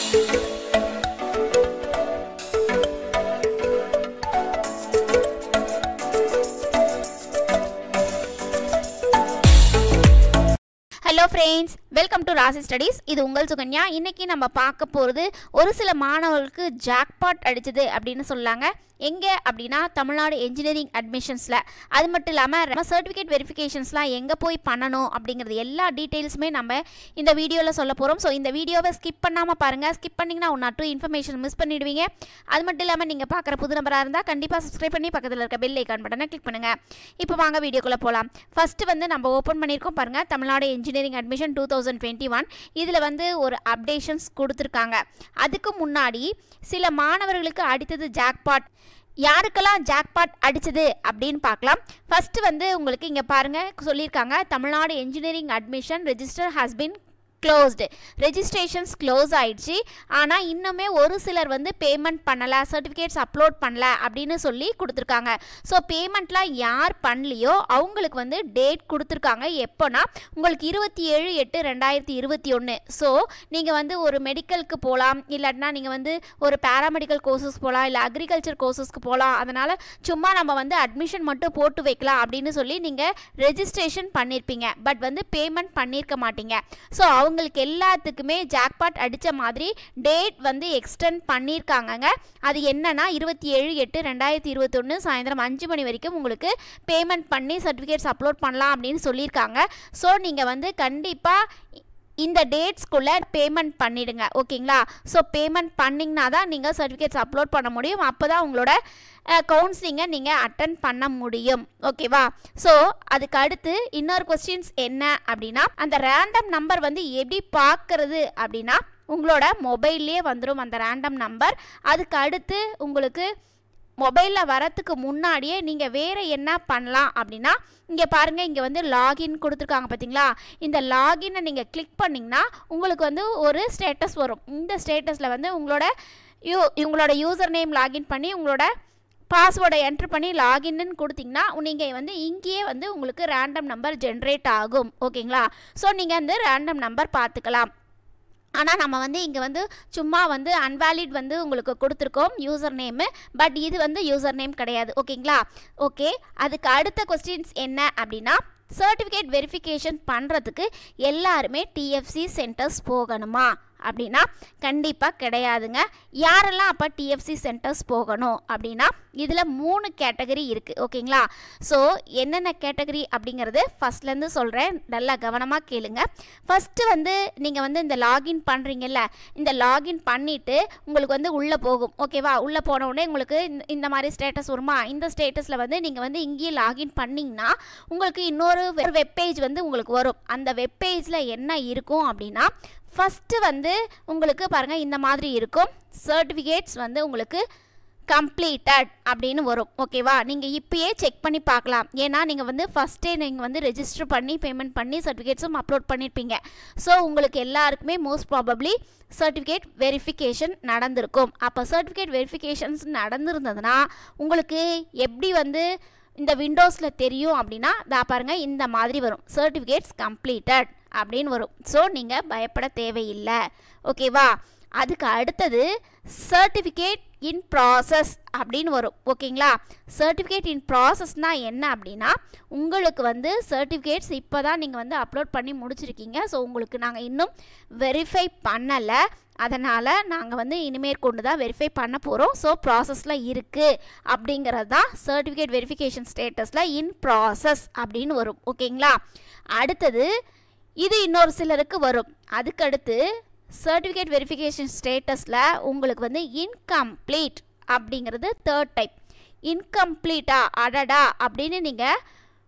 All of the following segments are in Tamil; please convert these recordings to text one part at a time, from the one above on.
hello friends welcome to Rasi studies இது உங்கள் சுகன்யா இன்னைக்கு நம்ம பார்க்க போகிறது ஒரு சில மாணவர்களுக்கு ஜாக்பாட் அடிச்சது அப்படின்னு சொல்லாங்க எங்கே அப்படின்னா தமிழ்நாடு என்ஜினியரிங் அட்மிஷன்ஸில் அது மட்டும் இல்லாமல் நம்ம சர்டிஃபிகேட் வெரிஃபிகேஷன்ஸ்லாம் எங்கே போய் பண்ணணும் அப்படிங்கிறது எல்லா டீட்டெயில்ஸுமே நம்ம இந்த வீடியோவில் சொல்ல போகிறோம் ஸோ இந்த வீடியோவை ஸ்கிப் பண்ணாமல் பாருங்கள் ஸ்கிப் பண்ணிங்கன்னா one or two information miss பண்ணிடுவீங்க அது மட்டும் இல்லாமல் நீங்கள் பார்க்குற புது நம்பராக இருந்தால் கண்டிப்பாக சப்ஸ்கிரைப் பண்ணி பக்கத்தில் இருக்க பெல் ஐக்கான் பட்டனை கிளிக் பண்ணுங்கள் இப்போ வாங்க வீடியோக்குள்ளே போகலாம் ஃபஸ்ட்டு வந்து நம்ம ஓப்பன் பண்ணியிருக்கோம் பாருங்கள் Tamil Nadu engineering admission two thousand twenty one இதில் வந்து ஒரு அப்டேஷன்ஸ் கொடுத்துருக்காங்க அதுக்கு முன்னாடி சில மாணவர்களுக்கு அடித்தது ஜாக்பாட் யாருக்கெல்லாம் ஜாக்பாட் அடிச்சது அப்படின்னு பார்க்கலாம் ஃபஸ்ட்டு வந்து உங்களுக்கு இங்கே பாருங்கள் சொல்லியிருக்காங்க Tamil Nadu engineering admission register has been closed registrations close ஆயிடுச்சு ஆனால் இன்னுமே ஒரு சிலர் வந்து பேமெண்ட் பண்ணலை சர்டிஃபிகேட்ஸ் அப்லோட் பண்ணல அப்படின்னு சொல்லி கொடுத்துருக்காங்க ஸோ பேமெண்ட்லாம் யார் பண்ணலையோ அவங்களுக்கு வந்து டேட் கொடுத்துருக்காங்க எப்போனா உங்களுக்கு இருபத்தி ஏழு எட்டு ரெண்டாயிரத்தி இருபத்தி ஒன்று ஸோ நீங்கள் வந்து ஒரு மெடிக்கலுக்கு போகலாம் இல்லாட்டினா நீங்கள் வந்து ஒரு பேராமெடிக்கல் கோர்சஸ் போகலாம் இல்லை அக்ரிகல்ச்சர் கோர்சஸ்க்கு போகலாம் அதனால் சும்மா நம்ம வந்து அட்மிஷன் மட்டும் போட்டு வைக்கலாம் அப்படின்னு சொல்லி நீங்கள் ரெஜிஸ்ட்ரேஷன் பண்ணியிருப்பீங்க பட் வந்து பேமெண்ட் பண்ணியிருக்க மாட்டீங்க ஸோ அவங்களுக்கு எல்லாத்துக்குமே ஜாக்பாட் அடித்த மாதிரி டேட் வந்து எக்ஸ்டெண்ட் பண்ணியிருக்காங்கங்க அது என்னன்னா இருபத்தி ஏழு எட்டு ரெண்டாயிரத்தி இருபத்தொன்று சாயந்தரம் அஞ்சு மணி வரைக்கும் உங்களுக்கு பேமெண்ட் பண்ணி சர்டிஃபிகேட்ஸ் அப்லோட் பண்ணலாம் அப்படின்னு சொல்லியிருக்காங்க ஸோ நீங்கள் வந்து கண்டிப்பாக இந்த டேட்ஸ்க்குள்ளே பேமெண்ட் பண்ணிடுங்க ஓகேங்களா ஸோ பேமெண்ட் பண்ணிங்கன்னா தான் நீங்கள் சர்டிஃபிகேட்ஸ் அப்லோட் பண்ண முடியும் அப்போ தான் உங்களோட கவுன்சிலிங்கை நீங்கள் அட்டன் பண்ண முடியும் ஓகேவா ஸோ அதுக்கு அடுத்து இன்னொரு கொஸ்டின்ஸ் என்ன அப்படின்னா அந்த ரேண்டம் நம்பர் வந்து எப்படி பார்க்கறது அப்படின்னா உங்களோட மொபைல்லையே வந்துடும் அந்த ரேண்டம் நம்பர் அதுக்கு அடுத்து உங்களுக்கு மொபைலில் வரத்துக்கு முன்னாடியே நீங்கள் வேறு என்ன பண்ணலாம் அப்படின்னா இங்கே பாருங்கள் இங்கே வந்து லாகின் கொடுத்துருக்காங்க பார்த்தீங்களா இந்த லாகினை நீங்கள் கிளிக் பண்ணிங்கன்னா உங்களுக்கு வந்து ஒரு ஸ்டேட்டஸ் வரும் இந்த ஸ்டேட்டஸில் வந்து உங்களோட யூ உங்களோட யூசர் நேம் லாகின் பண்ணி உங்களோட பாஸ்வேர்டை என்ட்ரு பண்ணி லாகின்னு கொடுத்தீங்கன்னா நீங்கள் வந்து இங்கேயே வந்து உங்களுக்கு ரேண்டம் நம்பர் ஜென்ரேட் ஆகும் ஓகேங்களா ஸோ நீங்கள் வந்து ரேண்டம் நம்பர் பார்த்துக்கலாம் ஆனால் நம்ம வந்து இங்கே வந்து சும்மா வந்து அன்வேலிட் வந்து உங்களுக்கு கொடுத்துருக்கோம் யூசர் நேமு பட் இது வந்து யூசர் நேம் கிடையாது ஓகேங்களா ஓகே அதுக்கு அடுத்த கொஸ்டின்ஸ் என்ன அப்படின்னா சர்டிஃபிகேட் வெரிஃபிகேஷன் பண்ணுறதுக்கு எல்லாருமே டிஎஃப்சி சென்டர்ஸ் போகணுமா அப்படின்னா கண்டிப்பாக கிடையாதுங்க யாரெல்லாம் அப்போ டிஎஃப்சி சென்டர்ஸ் போகணும் அப்படின்னா இதில் மூணு கேட்டகரி இருக்குது ஓகேங்களா ஸோ என்னென்ன கேட்டகரி அப்படிங்கிறது ஃபஸ்ட்லேருந்து சொல்கிறேன் நல்லா கவனமாக கேளுங்க ஃபஸ்ட்டு வந்து நீங்கள் வந்து இந்த லாகின் பண்ணுறீங்கல்ல இந்த லாகின் பண்ணிவிட்டு உங்களுக்கு வந்து உள்ளே போகும் ஓகேவா உள்ளே போன உடனே உங்களுக்கு இந்த இந்த மாதிரி ஸ்டேட்டஸ் வருமா இந்த ஸ்டேட்டஸில் வந்து நீங்கள் வந்து இங்கேயே லாகின் பண்ணிங்கன்னா உங்களுக்கு இன்னொரு வெப்பேஜ் வந்து உங்களுக்கு வரும் அந்த வெப்பேஜில் என்ன இருக்கும் அப்படின்னா ஃபஸ்ட்டு வந்து உங்களுக்கு பாருங்கள் இந்த மாதிரி இருக்கும் சர்டிஃபிகேட்ஸ் வந்து உங்களுக்கு கம்ப்ளீட்டட் அப்படின்னு வரும் ஓகேவா நீங்கள் இப்பயே செக் பண்ணி பார்க்கலாம் ஏன்னா நீங்கள் வந்து ஃபஸ்ட்டே நீங்கள் வந்து ரெஜிஸ்டர் பண்ணி பேமெண்ட் பண்ணி சர்டிஃபிகேட்ஸும் அப்லோட் பண்ணியிருப்பீங்க ஸோ உங்களுக்கு எல்லாருக்குமே மோஸ்ட் ப்ராபப்ளி சர்டிஃபிகேட் வெரிஃபிகேஷன் நடந்திருக்கும் அப்போ சர்டிஃபிகேட் வெரிஃபிகேஷன்ஸ் நடந்திருந்ததுன்னா உங்களுக்கு எப்படி வந்து இந்த விண்டோஸில் தெரியும் அப்படின்னா தா பாருங்கள் இந்த மாதிரி வரும் சர்டிஃபிகேட்ஸ் கம்ப்ளீட்டட் அப்படின்னு வரும் ஸோ நீங்கள் பயப்பட தேவையில்லை ஓகேவா அதுக்கு அடுத்தது சர்டிஃபிகேட் இன் ப்ராசஸ் அப்படின்னு வரும் ஓகேங்களா சர்டிஃபிகேட் இன் ப்ராசஸ்னால் என்ன அப்படின்னா உங்களுக்கு வந்து சர்டிஃபிகேட்ஸ் இப்போ தான் நீங்கள் வந்து அப்லோட் பண்ணி முடிச்சிருக்கீங்க ஸோ உங்களுக்கு நாங்கள் இன்னும் வெரிஃபை பண்ணலை அதனால் நாங்கள் வந்து இனிமேல் கொண்டு தான் வெரிஃபை பண்ண போகிறோம் ஸோ ப்ராசஸில் இருக்குது அப்படிங்கிறது தான் சர்டிஃபிகேட் வெரிஃபிகேஷன் ஸ்டேட்டஸில் இன் ப்ராசஸ் அப்படின்னு வரும் ஓகேங்களா அடுத்தது இது இன்னொரு சிலருக்கு வரும் அதுக்கடுத்து சர்டிஃபிகேட் வெரிஃபிகேஷன் ஸ்டேட்டஸில் உங்களுக்கு வந்து இன்கம்ப்ளீட் அப்படிங்கிறது தேர்ட் டைப் இன்கம்ப்ளீட்டா அடடா அப்படின்னு நீங்கள்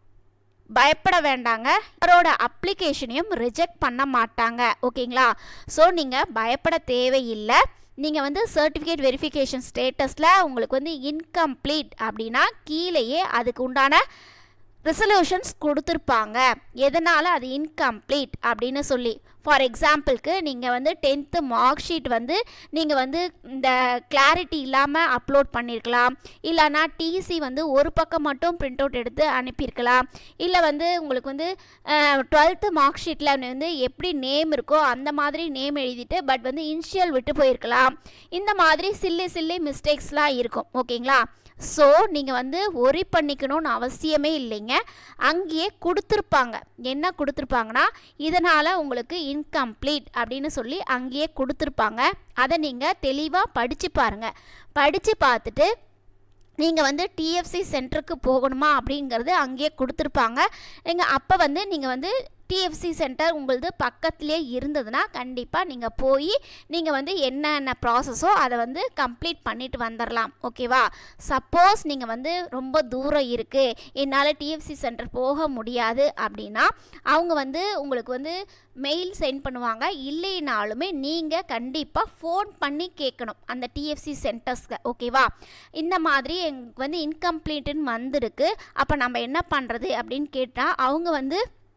பயப்பட வேண்டாங்க அவரோட அப்ளிகேஷனையும் ரிஜெக்ட் பண்ண மாட்டாங்க ஓகேங்களா ஸோ நீங்கள் பயப்பட தேவையில்லை நீங்கள் வந்து சர்டிஃபிகேட் வெரிஃபிகேஷன் ஸ்டேட்டஸில் உங்களுக்கு வந்து இன்கம்ப்ளீட் அப்படின்னா கீழேயே அதுக்கு உண்டான ரிசல்யூஷன்ஸ் கொடுத்துருப்பாங்க எதனால் அது இன்கம்ப்ளீட் அப்படின்னு சொல்லி ஃபார் எக்ஸாம்பிளுக்கு நீங்கள் வந்து டென்த்து மார்க் ஷீட் வந்து நீங்கள் வந்து இந்த கிளாரிட்டி இல்லாமல் அப்லோட் பண்ணியிருக்கலாம் இல்லைனா டிசி வந்து ஒரு பக்கம் மட்டும் பிரிண்ட் அவுட் எடுத்து அனுப்பியிருக்கலாம் இல்லை வந்து உங்களுக்கு வந்து டுவெல்த்து மார்க் ஷீட்டில் வந்து எப்படி நேம் இருக்கோ அந்த மாதிரி நேம் எழுதிட்டு பட் வந்து இனிஷியல் விட்டு போயிருக்கலாம் இந்த மாதிரி சில்லி சில்லி மிஸ்டேக்ஸ்லாம் இருக்கும் ஓகேங்களா ஸோ நீங்கள் வந்து ஒரி பண்ணிக்கணும்னு அவசியமே இல்லைங்க அங்கேயே கொடுத்துருப்பாங்க என்ன கொடுத்துருப்பாங்கன்னா இதனால் உங்களுக்கு இன்கம்ப்ளீட் அப்படின்னு சொல்லி அங்கேயே கொடுத்துருப்பாங்க அதை நீங்கள் தெளிவாக படித்து பாருங்கள் படித்து பார்த்துட்டு நீங்கள் வந்து டிஎஃப்சி சென்டருக்கு போகணுமா அப்படிங்கிறது அங்கேயே கொடுத்துருப்பாங்க நீங்கள் அப்போ வந்து நீங்கள் வந்து டிஎஃப்சி சென்டர் உங்களது பக்கத்துலேயே இருந்ததுன்னா கண்டிப்பாக நீங்கள் போய் நீங்கள் வந்து என்னென்ன ப்ராசஸோ அதை வந்து கம்ப்ளீட் பண்ணிட்டு வந்துடலாம் ஓகேவா சப்போஸ் நீங்கள் வந்து ரொம்ப தூரம் இருக்குது என்னால் டிஎஃப்சி சென்டர் போக முடியாது அப்படின்னா அவங்க வந்து உங்களுக்கு வந்து மெயில் சென்ட் பண்ணுவாங்க இல்லைனாலுமே நீங்கள் கண்டிப்பாக ஃபோன் பண்ணி கேட்கணும் அந்த டிஎஃப்சி சென்டர்ஸ்க்கு ஓகேவா இந்த மாதிரி எங்களுக்கு வந்து இன்கம்ப்ளீட்டுன்னு வந்திருக்கு அப்போ நம்ம என்ன பண்ணுறது அப்படின்னு கேட்டால் அவங்க வந்து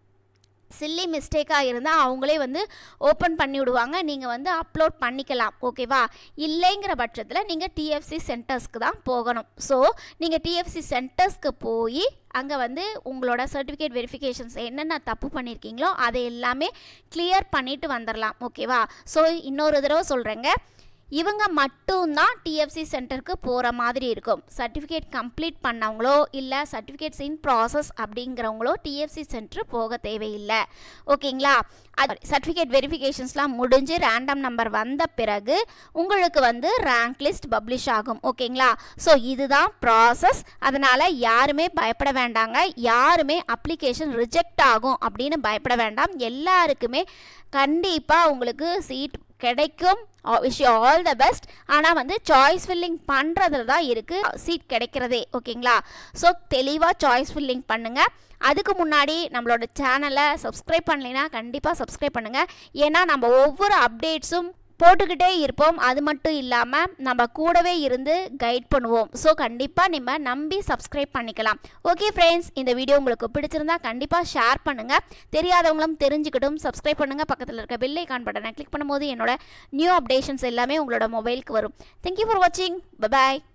சில்லி மிஸ்டேக்காக இருந்தால் அவங்களே வந்து ஓப்பன் பண்ணி விடுவாங்க நீங்கள் வந்து அப்லோட் பண்ணிக்கலாம் ஓகேவா இல்லைங்கிற பட்சத்தில் நீங்கள் டிஎஃப்சி சென்டர்ஸ்க்கு தான் போகணும் ஸோ நீங்கள் டிஎஃப்சி சென்டர்ஸ்க்கு போய் அங்கே வந்து உங்களோட சர்டிஃபிகேட் வெரிஃபிகேஷன்ஸ் என்னென்ன தப்பு பண்ணியிருக்கீங்களோ அதை எல்லாமே கிளியர் பண்ணிவிட்டு வந்துடலாம் ஓகேவா ஸோ இன்னொரு தடவை சொல்கிறேங்க இவங்க மட்டும்தான் டிஎஃப்சி சென்டருக்கு போகிற மாதிரி இருக்கும் சர்டிஃபிகேட் கம்ப்ளீட் பண்ணவங்களோ இல்லை சர்டிஃபிகேட்ஸ் இன் ப்ராசஸ் அப்படிங்கிறவங்களோ டிஎஃப்சி சென்டர் போக தேவையில்லை ஓகேங்களா அது சர்டிஃபிகேட் வெரிஃபிகேஷன்ஸ்லாம் முடிஞ்சு ரேண்டம் நம்பர் வந்த பிறகு உங்களுக்கு வந்து ரேங்க் லிஸ்ட் பப்ளிஷ் ஆகும் ஓகேங்களா ஸோ இதுதான் ப்ராசஸ் அதனால் யாருமே பயப்பட வேண்டாங்க யாருமே அப்ளிகேஷன் ரிஜெக்ட் ஆகும் அப்படின்னு பயப்பட வேண்டாம் எல்லாருக்குமே கண்டிப்பாக உங்களுக்கு சீட் கிடைக்கும் wish you all the best ஆனால் வந்து சாய்ஸ் ஃபில்லிங் பண்ணுறதுல தான் இருக்குது சீட் கிடைக்கிறதே ஓகேங்களா ஸோ தெளிவாக சாய்ஸ் ஃபில்லிங் பண்ணுங்கள் அதுக்கு முன்னாடி நம்மளோட சேனலை சப்ஸ்கிரைப் பண்ணலைன்னா கண்டிப்பாக சப்ஸ்கிரைப் பண்ணுங்கள் ஏன்னா நம்ம ஒவ்வொரு அப்டேட்ஸும் போட்டுக்கிட்டே இருப்போம் அது மட்டும் இல்லாமல் நம்ம கூடவே இருந்து கைட் பண்ணுவோம் ஸோ கண்டிப்பாக நம்ம நம்பி சப்ஸ்கிரைப் பண்ணிக்கலாம் ஓகே ஃப்ரெண்ட்ஸ் இந்த வீடியோ உங்களுக்கு பிடிச்சிருந்தா கண்டிப்பாக ஷேர் பண்ணுங்கள் தெரியாதவங்களும் தெரிஞ்சுக்கிட்டும் சப்ஸ்கிரைப் பண்ணுங்கள் பக்கத்தில் இருக்க பெல் ஐக்கான் பட்டனை கிளிக் பண்ணும்போது என்னோட நியூ அப்டேஷன்ஸ் எல்லாமே உங்களோட மொபைலுக்கு வரும் தேங்க்யூ ஃபார் வாட்சிங் பாய்